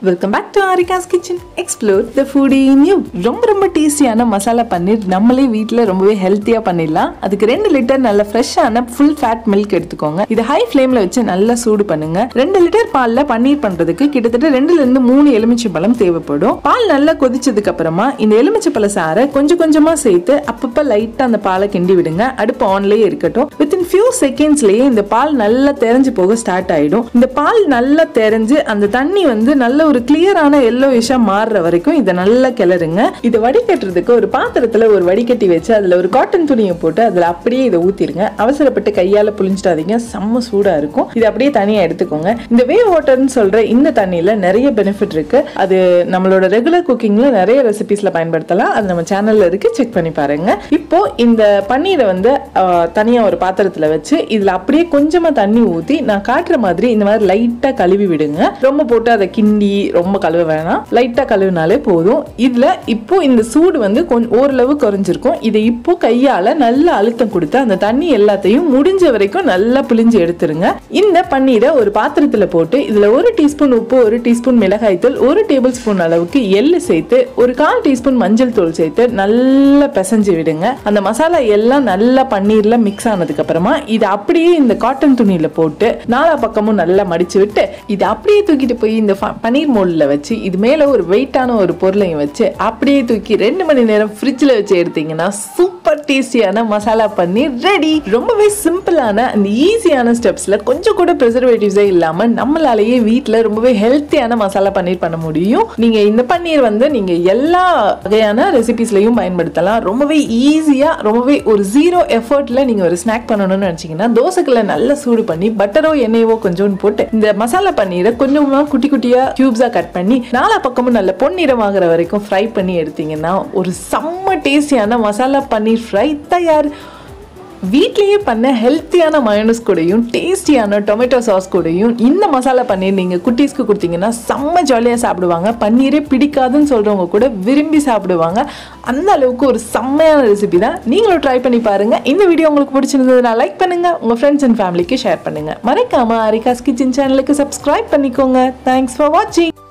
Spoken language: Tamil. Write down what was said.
welcome back to Arika's kitchen explore the food in you ரொம்ப ரொம்ப டேஸ்டியான மசாலா பன்னீர் நம்மளே வீட்டில் ரொம்பவே ஹெல்த்தியாக பண்ணிடலாம் அதுக்கு ரெண்டு லிட்டர் நல்ல ஃப்ரெஷ்ஷான ஃபுல் ஃபேட் மில்க் எடுத்துக்கோங்க இது ஹை ஃப்ளேமில் வச்சு நல்லா சூடு பண்ணுங்க ரெண்டு லிட்டர் பாலில் பன்னீர் பண்ணுறதுக்கு கிட்டத்தட்ட ரெண்டுல இருந்து மூணு எலுமிச்சை பழம் தேவைப்படும் பால் நல்லா கொதிச்சதுக்கு அப்புறமா இந்த எலுமிச்சை பழ சாறை கொஞ்சம் கொஞ்சமா சேர்த்து அப்பப்போ லைட்டாக அந்த பாலை கிண்டி விடுங்க அடுப்பு ஆன்லயே இருக்கட்டும் வித்தின் ஃபியூ செகண்ட்ஸ்லயே இந்த பால் நல்லா தெரிஞ்சு போக ஸ்டார்ட் ஆயிடும் இந்த பால் நல்லா தெரிஞ்சு அந்த தண்ணி வந்து நல்ல ஒரு கிளியரான எல்லோயிஷா மாறுற வரைக்கும் இதை நல்லா கிளறுங்க இதை வடிகட்டுறதுக்கு ஒரு பாத்திரத்துல ஒரு வடிகட்டி வச்சு அதுல ஒரு காட்டன் துணியை போட்டு அதுல அப்படியே இதை ஊத்திருங்க அவசரப்பட்டு கையால புளிஞ்சிடாதீங்க செம்ம சூடா இருக்கும் இதை அப்படியே தனியா எடுத்துக்கோங்க இந்த வே வாட்டர்னு சொல்ற இந்த தண்ணியில நிறைய பெனிஃபிட் இருக்கு அது நம்மளோட ரெகுலர் குக்கிங்ல நிறைய ரெசிபிஸ்ல பயன்படுத்தலாம் அது நம்ம சேனல்ல இருக்கு செக் பண்ணி பாருங்க இப்போ இந்த பன்னீரை வந்து ஆஹ், தனியா ஒரு பாத்திரத்துல வச்சு இதுல அப்படியே கொஞ்சமா தண்ணி ஊத்தி நான் காட்டுற மாதிரி இந்த மாதிரி லைட்டா கழுவி விடுங்க ரொம்ப போட்டு அதை கிண்டி ரொம்ப கழுவ வேணாம் லைட்டா கழுவினாலே போதும் இதுல இப்போ இந்த சூடு வந்து கொஞ்சம் ஓரளவு குறைஞ்சிருக்கும் இதை இப்போ கையால நல்லா அழுத்தம் கொடுத்து அந்த தண்ணி எல்லாத்தையும் முடிஞ்ச வரைக்கும் நல்லா பிழிஞ்சு எடுத்துருங்க இந்த பன்னீரை ஒரு பாத்திரத்துல போட்டு இதுல ஒரு டீஸ்பூன் உப்பு ஒரு டீஸ்பூன் மிளகாய்த்தூள் ஒரு டேபிள் ஸ்பூன் அளவுக்கு எள்ளு சேர்த்து ஒரு கால் டீஸ்பூன் மஞ்சள் தூள் சேர்த்து நல்லா பிசைஞ்சு விடுங்க அந்த மசாலா எல்லாம் நல்லா பன்னீர்ல மிக்ஸ் ஆனதுக்கு அப்புறமா இதை அப்படியே இந்த காட்டன் துணியில போட்டு நாலா பக்கமும் நல்லா மடிச்சு விட்டு இதை அப்படியே தூக்கிட்டு போய் இந்த ஃப- பன்னீர் மோல்ல வச்சு இது மேல ஒரு வெயிட்டான ஒரு பொருளையும் வச்சு அப்படியே தூக்கி ரெண்டு மணி நேரம் ஃப்ரிட்ஜில் வச்சு எடுத்தீங்கன்னா சூப்பர் டேஸ்டியான மசாலா பன்னீர் ரெடி ரொம்பவே சிம்பிளான அந்த ஈஸியான ஸ்டெப்ஸ்ல கொஞ்சம் கூட ப்ரிசர்வேட்டிவ்ஸே இல்லாம நம்மளாலேயே வீட்டில் ரொம்பவே ஹெல்த்தியான மசாலா பன்னீர் பண்ண முடியும் நீங்க இந்த பன்னீர் வந்து நீங்க எல்லா வகையான ரெசிபிஸ்லையும் பயன்படுத்தலாம் ரொம்பவே ஈஸியா ரொம்பவே ஒரு ஜீரோ எஃபர்ட்ல நீங்க ஒரு ஸ்நாக் பண்ணணும்னு நினைச்சீங்கன்னா தோசைக்குள்ள நல்லா சூடு பண்ணி பட்டரோ எண்ணெயோ கொஞ்சோண்டு போட்டு இந்த மசாலா பன்னீரை கொஞ்சமா குட்டி குட்டியா கியூப்ஸா கட் பண்ணி நாலா பக்கமும் நல்ல பொன்னிறமாகிற வரைக்கும் ஃப்ரை பண்ணி எடுத்தீங்கன்னா ஒரு செம்ம டேஸ்டியான மசாலா பன்னீர் ஃப்ரை தயார் வீட்லயே பண்ண ஹெல்த்தியான மயோனஸ் கூடயும் டேஸ்டியான டொமேட்டோ சாஸ் கூடயும் இந்த மசாலா பன்னீர் நீங்கள் குட்டீஸ்க்கு கொடுத்தீங்கன்னா செம்ம ஜாலியாக சாப்பிடுவாங்க பன்னீரே பிடிக்காதுன்னு சொல்கிறவங்க கூட விரும்பி சாப்பிடுவாங்க அந்த அளவுக்கு ஒரு செம்மையான ரெசிபி தான் நீங்களும் ட்ரை பண்ணி பாருங்க இந்த வீடியோ உங்களுக்கு பிடிச்சிருந்ததுன்னா லைக் பண்ணுங்க உங்கள் ஃப்ரெண்ட்ஸ் அண்ட் ஃபேமிலிக்கு ஷேர் பண்ணுங்க மறக்காம அரிகாஸ் கிச்சன் சேனலுக்கு சப்ஸ்கிரைப் பண்ணிக்கோங்க தேங்க்ஸ் ஃபார் வாட்சிங்